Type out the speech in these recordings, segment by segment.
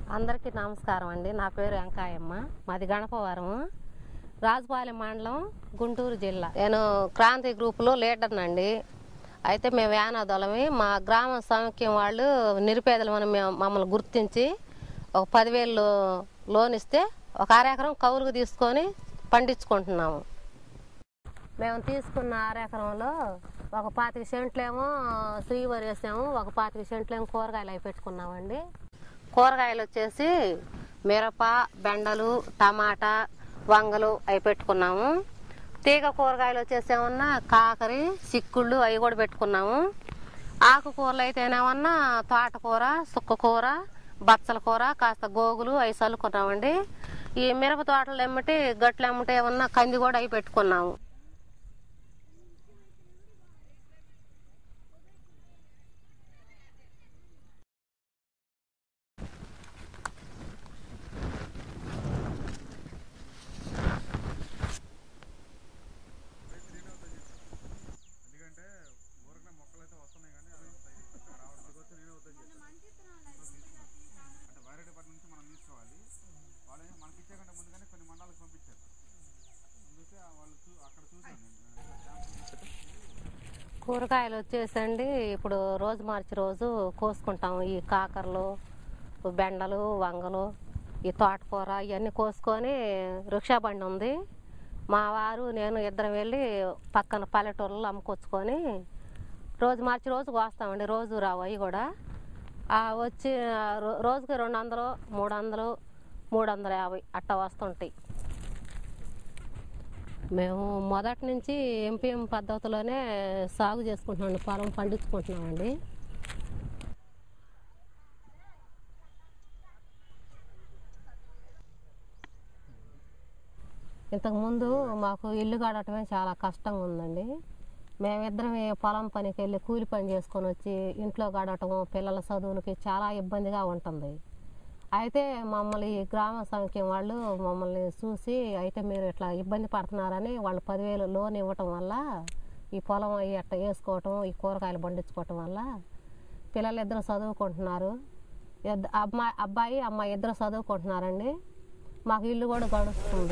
అందరికీ నమస్కారం అండి నా పేరు వెంకాయమ్మ మాది గణపవరం రాజుపాలెం మండలం గుంటూరు జిల్లా నేను క్రాంతి గ్రూపులో లీడర్నండి అయితే మేము యానాదొలమి మా గ్రామ సమైక్యం వాళ్ళు నిరుపేదలమని మేము మమ్మల్ని గుర్తించి ఒక పదివేలు లోన్ ఇస్తే ఒక అరెకరం కౌలుకు తీసుకొని పండించుకుంటున్నాము మేము తీసుకున్న అరెకరంలో ఒక పాతిక సెంట్లేమో శ్రీవరి వేసాము ఒక పాతిక సెంట్లేమో కూరగాయలు అవి పెట్టుకున్నామండి కూరగాయలు వచ్చేసి మిరప బెండలు టమాటా వంగలు అవి పెట్టుకున్నాము తీగ కూరగాయలు వచ్చేసి ఏమన్నా కాకరి చిక్కుళ్ళు అవి కూడా పెట్టుకున్నాము ఆకుకూరలు అయితే ఏమన్నా తోటకూర సుక్కకూర బచ్చల కూర కాస్త గోగులు అవి చల్లుకున్నామండి ఈ మిరప తోటలు ఎమ్మటి గట్లు ఎమ్మటి ఏమన్నా కంది కూడా అవి పెట్టుకున్నాము ఎందుకంటే ఊరికనే మొక్కలు అయితే వస్తున్నాయి కానీ అవి ఇక్కడ రావడం దిగొచ్చు నేనే వద్దని చెప్పాను అంటే వైర్ డిపార్ట్మెంట్ నుంచి మనం తీసుకోవాలి వాళ్ళు ఏం మనకి ఇచ్చే కంటే ముందుగానే కొన్ని మండలాలకు పంపించారు అందుకే ఆ వాళ్ళు చూ అక్కడ చూసాను నేను శాంపుల్ కూరగాయలు వచ్చేసండి ఇప్పుడు రోజు మార్చి రోజు కోసుకుంటాము ఈ కాకరలు బెండలు వంగలు ఈ తోటకూర ఇవన్నీ కోసుకొని రిక్షా బండి ఉంది మా వారు నేను ఇద్దరం వెళ్ళి పక్కన పల్లెటూరులో అమ్ముకొచ్చుకొని రోజు మార్చి రోజు కోస్తామండి రోజు రావు అవి కూడా ఆ వచ్చి ఆ రో- రోజుకి రెండు వందలు మూడు వందలు మూడు వందల యాభై అట్టా వస్తుంటాయి మేము మొదటి నుంచి ఎంపీఎం పద్ధతిలోనే సాగు చేసుకుంటున్నాం పొలం పండించుకుంటున్నామండి ఇంతకుముందు మాకు ఇల్లు కడటమే చాలా కష్టంగా ఉందండి మేమిద్దరం ఈ పొలం పనికి వెళ్ళి కూలి పని చేసుకొని వచ్చి ఇంట్లో గడటం పిల్లల చదువులకి చాలా ఇబ్బందిగా ఉంటుంది అయితే మమ్మల్ని ఈ గ్రామ సమైక్యం వాళ్ళు మమ్మల్ని చూసి అయితే మీరు ఇట్లా ఇబ్బంది పడుతున్నారని వాళ్ళు పదివేలు లోన్ ఇవ్వటం వల్ల ఈ పొలం అవి అట్లా వేసుకోవటం ఈ కూరగాయలు పండించుకోవటం వల్ల పిల్లలు ఇద్దరు చదువుకుంటున్నారు ఇద్ద- అమ్మాయి అబ్బాయి అమ్మాయి ఇద్దరు చదువుకుంటున్నారండి మాకు ఇల్లు కూడా గడుస్తుంది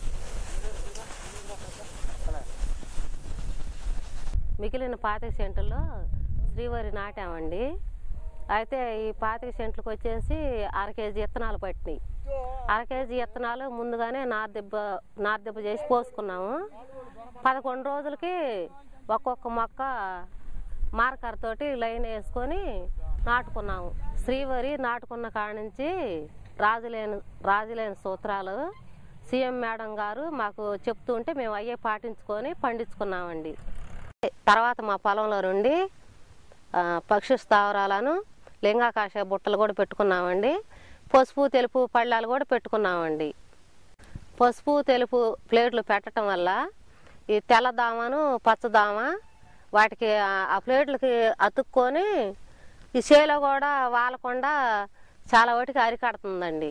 మిగిలిన పాతిక సెంటుల్లో శ్రీవారి నాటామండి అయితే ఈ పాతిక సెంట్లకు వచ్చేసి అర కేజీ విత్తనాలు పట్టినాయి అర కేజీ విత్తనాలు ముందుగానే నార్దెబ్బ నార్దెబ్బ చేసి పోసుకున్నాము పదకొండు రోజులకి ఒక్కొక్క మొక్క మార్కర్ తోటి లైన్ వేసుకొని నాటుకున్నాము శ్రీవరి నాటుకున్న కాడ నుంచి రాజులేని రాజులేని సూత్రాలు సీఎం మేడం గారు మాకు చెప్తూ ఉంటే మేము అయ్యే పాటించుకొని పండించుకున్నామండి తర్వాత మా పొలంలో నుండి ఆ, పక్షి స్థావరాలను లింగాకాశ బుట్టలు కూడా పెట్టుకున్నామండి పసుపు తెలుపు పళ్ళాలు కూడా పెట్టుకున్నామండి పసుపు తెలుపు ప్లేట్లు పెట్టడం వల్ల ఈ తెల్లదామను పచ్చదామ వాటికి ఆ- ఆ ప్లేట్లకి అతుక్కొని ఈ చేలో కూడా వాలకుండా చాలా వాటికి అరికడుతుందండి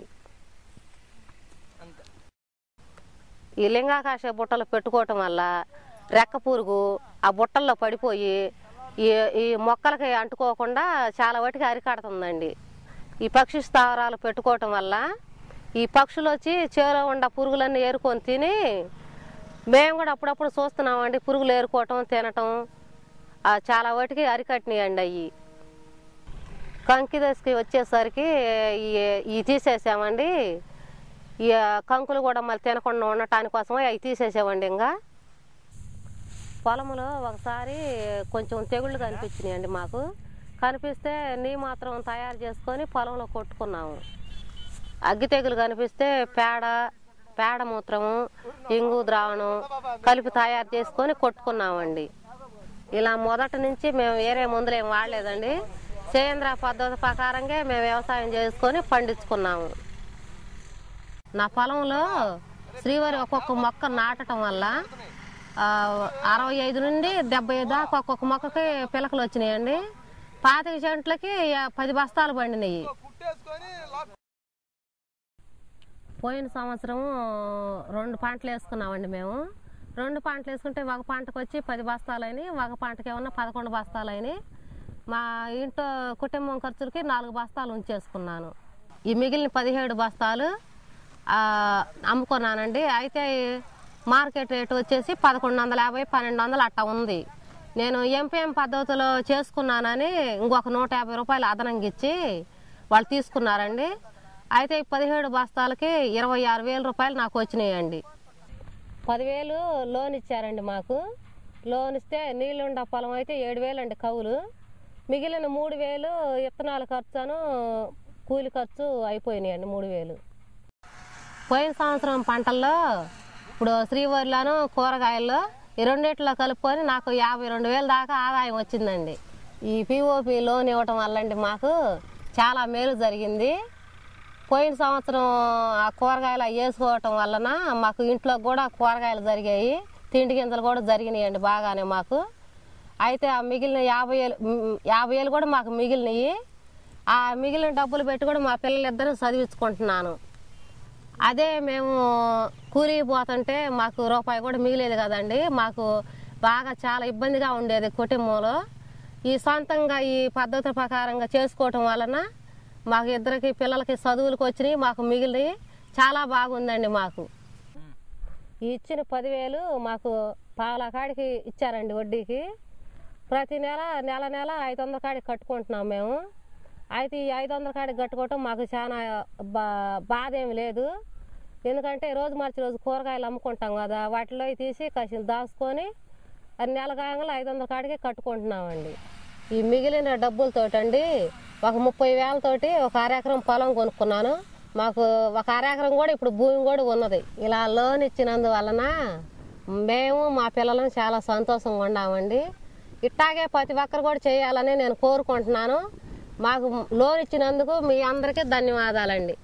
ఈ లింగాకాశ బుట్టలు పెట్టుకోవటం వల్ల రెక్క పురుగు ఆ బుట్టల్లో పడిపోయి ఈ ఈ మొక్కలకి అంటుకోకుండా చాలా వాటికి అరికడుతుందండి ఈ పక్షి స్థావరాలు పెట్టుకోవటం వల్ల ఈ పక్షులు వచ్చి చేలో ఉన్న పురుగులన్నీ ఏరుకొని తిని మేము కూడా అప్పుడప్పుడు చూస్తున్నామండి పురుగులు ఏరుకోవటం తినటం ఆ చాలా వాటికి అరికట్టినాయండి అవి కంకి దశకి వచ్చేసరికి ఈ ఈ తీసేసామండి ఈ కంకులు కూడా మళ్ళీ తినకుండా ఉండటాని కోసమే అవి తీసేసామండి ఇంకా పొలంలో ఒకసారి కొంచెం తెగుళ్ళు కనిపించినాయండి మాకు కనిపిస్తే నీ మాత్రం తయారు చేసుకొని పొలంలో కొట్టుకున్నాము అగ్గి తెగులు కనిపిస్తే పేడ పేడ మూత్రము ఇంగు ద్రావణం కలిపి తయారు చేసుకొని కొట్టుకున్నామండి ఇలా మొదటి నుంచి మేము వేరే మందులు ఏం వాడలేదండి సేంద్ర పద్ధతి ప్రకారంగా మేము వ్యవసాయం చేసుకొని పండించుకున్నాము నా పొలంలో శ్రీవారి ఒక్కొక్క మొక్క నాటడం వల్ల ఆ, అరవై ఐదు నుండి డెబ్బై ఐదు దాకా ఒక్కొక్క మొక్కకి పిలకలు వచ్చినాయండి పాతిక చెంట్లకి ఆ, పది బస్తాలు పండినాయి పోయిన సంవత్సరం రెండు పంటలు వేసుకున్నామండి మేము రెండు పంటలు వేసుకుంటే ఒక పంటకు వచ్చి పది బస్తాలు అయినాయి ఒక పంటకి ఏమన్నా పదకొండు బస్తాలు అయినాయి మా ఇంట్లో కుటుంబం ఖర్చులకి నాలుగు బస్తాలు ఉంచేసుకున్నాను ఈ మిగిలిన పదిహేడు బస్తాలు ఆ, అమ్ముకున్నానండి అయితే మార్కెట్ రేటు వచ్చేసి పదకొండు వందల యాభై పన్నెండు వందలు అట్టా ఉంది నేను ఎంపీఎం పద్ధతిలో చేసుకున్నానని ఇంకొక నూట యాభై రూపాయలు అదనంగా ఇచ్చి వాళ్ళు తీసుకున్నారండి అయితే ఈ పదిహేడు బస్తాలకి ఇరవై ఆరు వేల రూపాయలు నాకు వచ్చినాయండి పదివేలు లోన్ ఇచ్చారండి మాకు లోన్ ఇస్తే నీళ్ళుండ పొలం అయితే ఏడు వేలు అండి కవులు మిగిలిన మూడు వేలు విత్తనాల ఖర్చును కూలి ఖర్చు అయిపోయినాయండి మూడు వేలు పోయిన సంవత్సరం పంటల్లో ఇప్పుడు శ్రీవరిలోను కూరగాయల్లో ఈ రెండిట్లో కలుపుకొని నాకు యాభై రెండు వేలు దాకా ఆదాయం వచ్చిందండి ఈ పిఓపి లోన్ ఇవ్వటం వల్ల అండి మాకు చాలా మేలు జరిగింది పోయిన సంవత్సరం ఆ కూరగాయలు అవి వేసుకోవటం వలన మాకు ఇంట్లో కూడా కూరగాయలు జరిగాయి తిండి గింజలు కూడా జరిగినాయండి బాగానే మాకు అయితే ఆ మిగిలిన యాభై వేలు మ్, యాభై వేలు కూడా మాకు మిగిలినవి ఆ మిగిలిన డబ్బులు పెట్టి కూడా మా పిల్లలిద్దరూ చదివించుకుంటున్నాను అదే మేము కూలికి పోతుంటే మాకు రూపాయి కూడా మిగిలేదు కదండి మాకు బాగా చాలా ఇబ్బందిగా ఉండేది కుటుంబంలో ఈ సొంతంగా ఈ పద్ధతి ప్రకారంగా చేసుకోవటం వలన మాకు ఇద్దరికి పిల్లలకి చదువులకు వచ్చినాయి మాకు మిగిలినవి చాలా బాగుందండి మాకు ఈ ఇచ్చిన పదివేలు మాకు పావుల కాడికి ఇచ్చారండి వడ్డీకి ప్రతి నెల నెల నెల ఐదు వందల కాడికి కట్టుకుంటున్నాం మేము అయితే ఈ ఐదు వందల కాడికి కట్టుకోవటం మాకు చాలా బా బాధ ఏమి లేదు ఎందుకంటే రోజు మార్చి రోజు కూరగాయలు అమ్ముకుంటాం కదా వాటిలో తీసి కాసిన దాచుకొని అది నెల కాగానే ఐదు వందల కాడికి కట్టుకుంటున్నామండి ఈ మిగిలిన డబ్బులతోటండి ఒక ముప్పై వేలతోటి ఒక అరెకరం పొలం కొనుక్కున్నాను మాకు ఒక అరెకరం కూడా ఇప్పుడు భూమి కూడా ఉన్నది ఇలా లోన్ ఇచ్చినందువలన మేము మా పిల్లలం చాలా సంతోషంగా ఉన్నామండి ఇట్టాగే ప్రతి ఒక్కరు కూడా చేయాలని నేను కోరుకుంటున్నాను మాకు లోన్ ఇచ్చినందుకు మీ అందరికీ ధన్యవాదాలండి